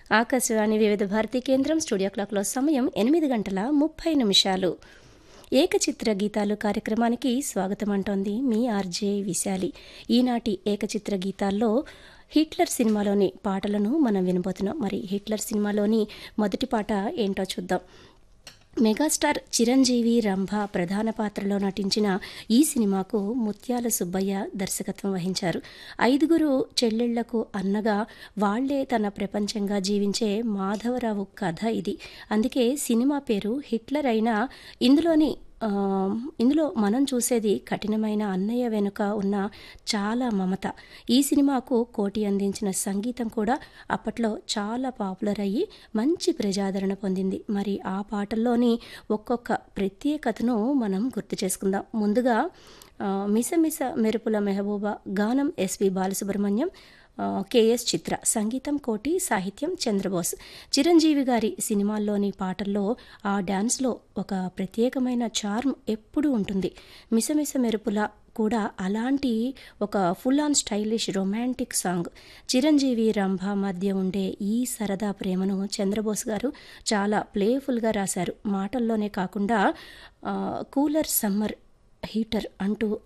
ఆకాశవాణి వివిధ భారతీ కేంద్రం స్టూడియో క్లాక్లో సమయం ఎనిమిది గంటల ముప్పై నిమిషాలు ఏకచిత్ర గీతాలు కార్యక్రమానికి స్వాగతం అంటోంది మీ ఆర్జే విశాలి ఈనాటి ఏకచిత్ర గీతాల్లో హిట్లర్ సినిమాలోని పాటలను మనం వినబోతున్నాం మరి హిట్లర్ సినిమాలోని మొదటి పాట ఏంటో చూద్దాం మెగాస్టార్ చిరంజీవి రంభ ప్రధాన పాత్రలో నటించిన ఈ సినిమాకు ముత్యాల సుబ్బయ్య దర్శకత్వం వహించారు ఐదుగురు చెల్లెళ్లకు అన్నగా వాళ్లే తన ప్రపంచంగా జీవించే మాధవరావు కథ ఇది అందుకే సినిమా పేరు హిట్లర్ అయినా ఇందులోని ఆ, ఇందులో మనం చూసేది కఠినమైన అన్నయ్య వెనుక ఉన్న చాలా మమత ఈ సినిమాకు కోటి అందించిన సంగీతం కూడా అప్పట్లో చాలా పాపులర్ అయ్యి మంచి ప్రజాదరణ పొందింది మరి ఆ పాటల్లోని ఒక్కొక్క ప్రత్యేకతను మనం గుర్తు చేసుకుందాం ముందుగా ఆ, మిసమిస మెరుపుల మెహబూబా గానం ఎస్పి బాలసుబ్రహ్మణ్యం ఆ, కేఎస్ చిత్ర సంగీతం కోటి సాహిత్యం చంద్రబోస్ చిరంజీవి గారి సినిమాల్లోని పాటల్లో ఆ డ్యాన్స్లో ఒక ప్రత్యేకమైన చార్మ్ ఎప్పుడూ ఉంటుంది మిసమిస మెరుపుల కూడా అలాంటి ఒక full on stylish romantic song Chiranjeevi Rambha మధ్య ఉండే ఈ సరదా ప్రేమను చంద్రబోస్ గారు చాలా ప్లేఫుల్గా రాశారు మాటల్లోనే కాకుండా ఆ, కూలర్ సమ్మర్ హీటర్ అంటూ